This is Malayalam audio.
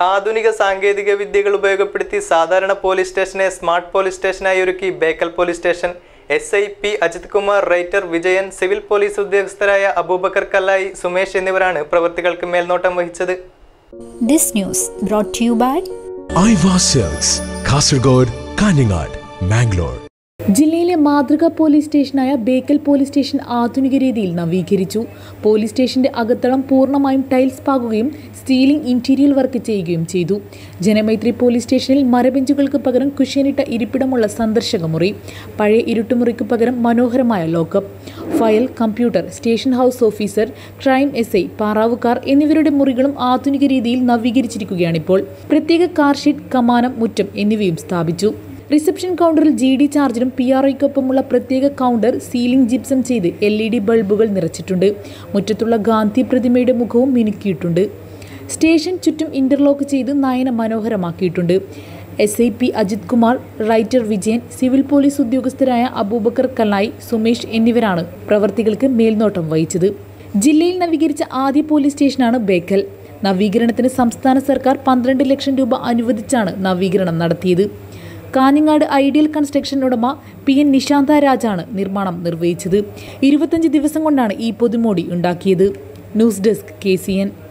ആധുനിക സാങ്കേതിക വിദ്യകൾ ഉപയോഗപ്പെടുത്തി സാധാരണ പോലീസ് സ്റ്റേഷനെ സ്മാർട്ട് പോലീസ് സ്റ്റേഷനായി ഒരുക്കി Bekal police station S I P Ajith Kumar writer Vijayan civil police ഉദ്യോഗസ്ഥരായ അബൂബക്കർ കല്ലായി സുമേഷ് എന്നിവരാണ് പ്രവൃത്തികൾക്ക് മേൽനോട്ടം വഹിച്ചത് This news brought to you by Aiwa sales Kasaragod Kanhangad Mangalore ജില്ലയിലെ മാതൃകാ പോലീസ് സ്റ്റേഷനായ ബേക്കൽ പോലീസ് സ്റ്റേഷൻ ആധുനിക രീതിയിൽ നവീകരിച്ചു പോലീസ് സ്റ്റേഷന്റെ അകത്തളം പൂർണ്ണമായും ടൈൽസ് പാകുകയും സ്റ്റീലിംഗ് ഇന്റീരിയൽ വർക്ക് ചെയ്യുകയും ചെയ്തു ജനമൈത്രി പോലീസ് സ്റ്റേഷനിൽ മരബെഞ്ചുകൾക്ക് പകരം കുഷ്യനിട്ട ഇരിപ്പിടമുള്ള സന്ദർശക മുറി പഴയ ഇരുട്ടുമുറിക്ക് പകരം മനോഹരമായ lockup file computer station house officer crime S I പാറാവുകാർ എന്നിവരുടെ മുറികളും ആധുനിക രീതിയിൽ നവീകരിച്ചിരിക്കുകയാണിപ്പോൾ പ്രത്യേക കാർഷീറ്റ് കമാനം മുറ്റം എന്നിവയും സ്ഥാപിച്ചു റിസപ്ഷൻ കൗണ്ടറിൽ ജി ഡി ചാർജറും പി ആർ ഐക്കൊപ്പമുള്ള പ്രത്യേക കൗണ്ടർ സീലിംഗ് ജിപ്സം ചെയ്ത് എൽ ഇ ഡി ബൾബുകൾ നിറച്ചിട്ടുണ്ട് മുറ്റത്തുള്ള ഗാന്ധി പ്രതിമയുടെ മുഖവും മിനുക്കിയിട്ടുണ്ട് സ്റ്റേഷൻ ചുറ്റും ഇന്റർലോക്ക് ചെയ്ത് നയന മനോഹരമാക്കിയിട്ടുണ്ട് S I P Ajith Kumar writer Vijayan civil police ഉദ്യോഗസ്ഥരായ അബൂബക്കർ കല്ലായി സുമേഷ് എന്നിവരാണ് പ്രവർത്തികൾക്ക് മേൽനോട്ടം വഹിച്ചത് ജില്ലയിൽ നവീകരിച്ച ആദ്യ പോലീസ് സ്റ്റേഷനാണ് ബേക്കൽ നവീകരണത്തിന് സംസ്ഥാന സർക്കാർ പന്ത്രണ്ട് ലക്ഷം രൂപ അനുവദിച്ചാണ് നവീകരണം നടത്തിയത് കാഞ്ഞങ്ങാട് ഐഡിയൽ കൺസ്ട്രക്ഷൻ ഉടമ പി എൻ നിശാന്ത രാജാണ് നിർമ്മാണം നിർവഹിച്ചത് ഇരുപത്തഞ്ച് ദിവസം കൊണ്ടാണ് ഈ പൊതുമോടി ഉണ്ടാക്കിയത് news desk K C N